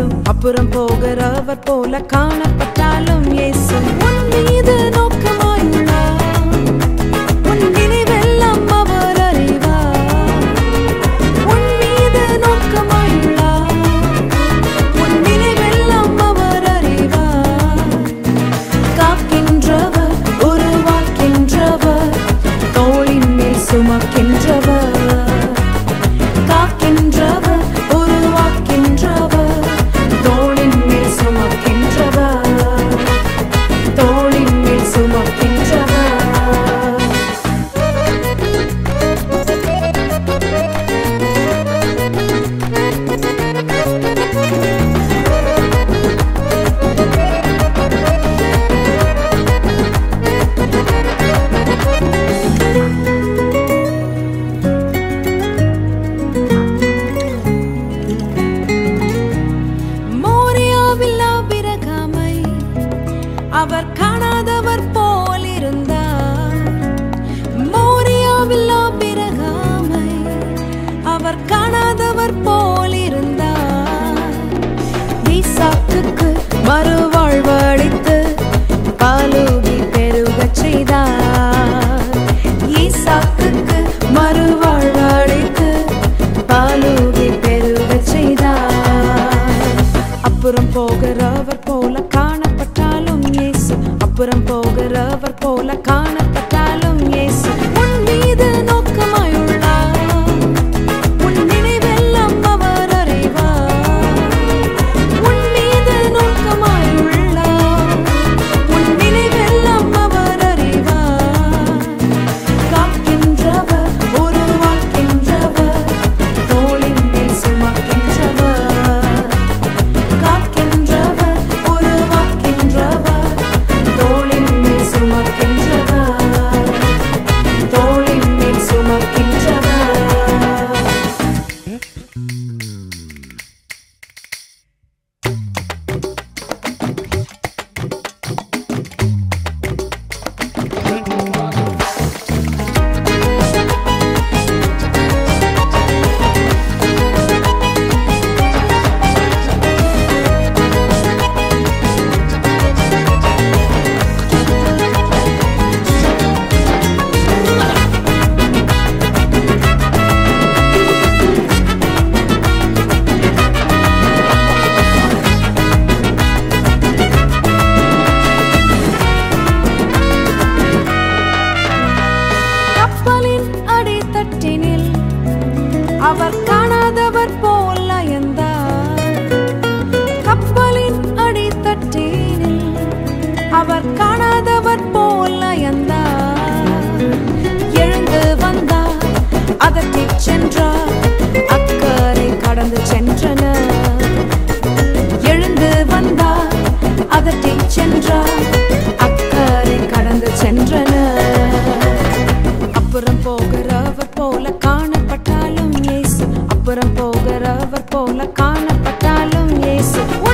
இயேசு அப்புறம் போகிறவர் போல காணப்பட்டாலும் இயேசு உன் மீது நோக்கமாயுள்ளார் உன் நினைவெல்லாம் அவர் அறிவார் உன் மீது நோக்கமாயுள்ளார் உன் நினைவெல்லாம் அவர் அறிவார் காக்கின்றவர் உருவாக்கின்றவர் தோளின் மேல் சுமக்கின்றவர் காக்கின்றவர் உருவாக்கின்றவர் தோளின் மேல் சுமக்கின்றவர் தோளின் மேல் சுமக்கின்றவர் மோரியாவில் ஆபிரகாமை அவர் காணாதவர் போல் இருந்தார் மோரியாவில் ஆபிரகாமை அவர் காணாதவர் போல் இருந்தார் ஈசாக்குக்கு மறுவாழ்வளித்து பாலூகி பெருகச் செய்தார் ஈசாக்குக்கு மறுவாழ்வளித்து பாலூகி பெருகச் செய்தார் அப்புறம் போகிறவர் போல காணப்பட்டாலும் இயேசு அப்புறம் போகிறவர் போல காணப்பட்டாலும் இயேசு உன் மீது நோக்கமாயுள்ளார் உன் நினைவெல்லாம் அவர் அறிவார் உன் மீது நோக்கமாயுள்ளார் உன் நினைவெல்லாம் அவர் அறிவார் காக்கின்றவர் உருவாக்கின்றவர் தோளின் மேல் சுமக்கின்றவர் காக்கின்றவர் உருவாக்கின்றவர் தோளின் மேல் சுமக்கின்றவர் தோளின் மேல் சுமக்கின்றவர் கப்பலின் அடித்தட்டினில் அவர் காணாதவர் போல் அயர்ந்தார் கப்பலின் அடித்தட்டினில் அவர் காணாதவர் போல் அயர்ந்தார் எழுந்து வந்தார் அதட்டிச் சென்றார் அக்கறை கடந்து சென்றனர் எழுந்து வந்தார் அதட்டிச் சென்றார் அக்கறை கடந்து சென்றனர் அப்புறம் போகிறவர் போல காணப்பட்டாலும் இயேசு அப்புறம் போகிறவர் போல காணப்பட்டாலும் இயேசு